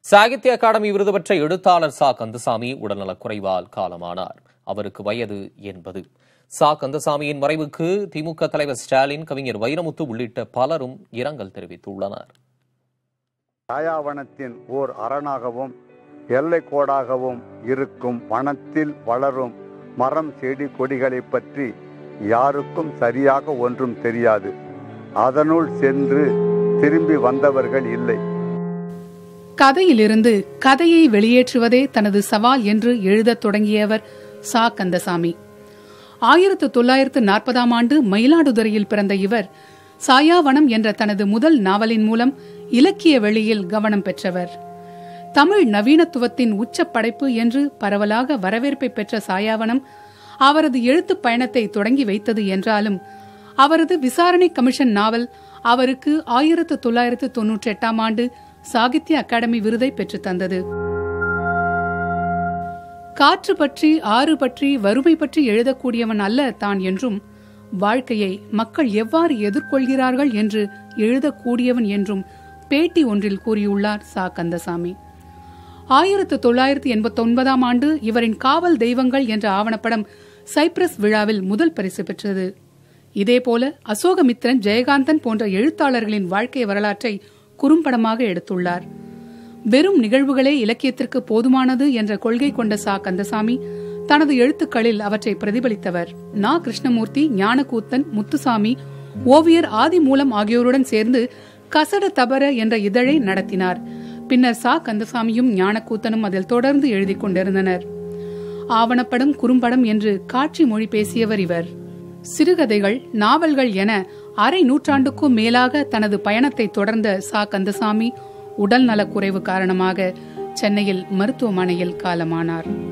Sahitya academy விருது பெற்ற எழுத்தாளர் சா கந்தசாமி உடல்நலக்குறைவால் காலமானார் அவருக்கு வயது எண்பது சா கந்தசாமியின் மறைவுக்கு திமுக தலைவர் ஸ்டாலின் கவிஞர் வைரமுத்து உள்ளிட்ட பலரும் இரங்கல் தெரிவித்துள்ளனர் சாயாவனத்தின் ஓர் அரணாகவும் எல்லை கோடாகவும் இருக்கும் வனத்தில் வளரும் மரம் செடி கொடிகளை பற்றி யாருக்கும் சரியாக ஒன்றும் தெரியாது அதனுள் சென்று திரும்பி வந்தவர்கள் இல்லை கதையிலிருந்து கதையை வெளியேற்றுவதே தனது சவால் என்று எழுதத் தொடங்கியவர் சா கந்தசாமி ஆயிரத்து தொள்ளாயிரத்து நாற்பதாம் ஆண்டு மயிலாடுதுறையில் பிறந்த இவர் சாயாவனம் என்ற தனது முதல் நாவலின் மூலம் இலக்கிய வெளியில் கவனம் பெற்றவர் தமிழ் நவீனத்துவத்தின் உச்ச படைப்பு என்று பரவலாக வரவேற்பை பெற்ற சாயாவனம் அவரது எழுத்துப் பயணத்தை தொடங்கி வைத்தது என்றாலும் அவரது விசாரணை கமிஷன் நாவல் அவருக்கு ஆயிரத்து தொள்ளாயிரத்து தொன்னூற்றி எட்டாம் ஆண்டு சாகித்ய அகாடமி விருதை பெற்றுத் தந்தது காற்று பற்றி ஆறு பற்றி வறுமை பற்றி எழுதக்கூடியவன் அல்ல தான் என்றும் வாழ்க்கையை மக்கள் எவ்வாறு எதிர்கொள்கிறார்கள் என்று எழுதக்கூடியவன் என்றும் பேட்டி ஒன்றில் கூறியுள்ளார் சா கந்தசாமி ஆயிரத்து தொள்ளாயிரத்து எண்பத்தி ஒன்பதாம் ஆண்டு இவரின் காவல் தெய்வங்கள் என்ற ஆவணப்படம் சைப்ரஸ் விழாவில் முதல் பரிசு பெற்றது இதேபோல அசோகமித்ரன் ஜெயகாந்தன் போன்ற எழுத்தாளர்களின் வாழ்க்கை வரலாற்றை குறும்படமாக எடுத்துள்ளார் வெறும் நிகழ்வுகளே இலக்கியத்திற்கு போதுமானது என்ற கொள்கை கொண்ட சா கந்தசாமி தனது எழுத்துக்களில் அவற்றை பிரதிபலித்தவர் நா கிருஷ்ணமூர்த்தி ஞானக்கூத்தன் முத்துசாமி ஓவியர் ஆதிமூலம் ஆகியோருடன் சேர்ந்து கசட தபர என்ற இதழை நடத்தினார் பின்னர் சா கந்தசாமியும் ஞானக்கூத்தனும் அதில் தொடர்ந்து எழுதிக் கொண்டிருந்தனர் ஆவணப்படம் குறும்படம் என்று காட்சி மொழி பேசியவர் இவர் சிறுகதைகள் நாவல்கள் என அரை நூற்றாண்டுக்கும் மேலாக தனது பயணத்தை தொடர்ந்த சா கந்தசாமி உடல் நலக்குறைவு காரணமாக சென்னையில் மருத்துவமனையில் காலமானார்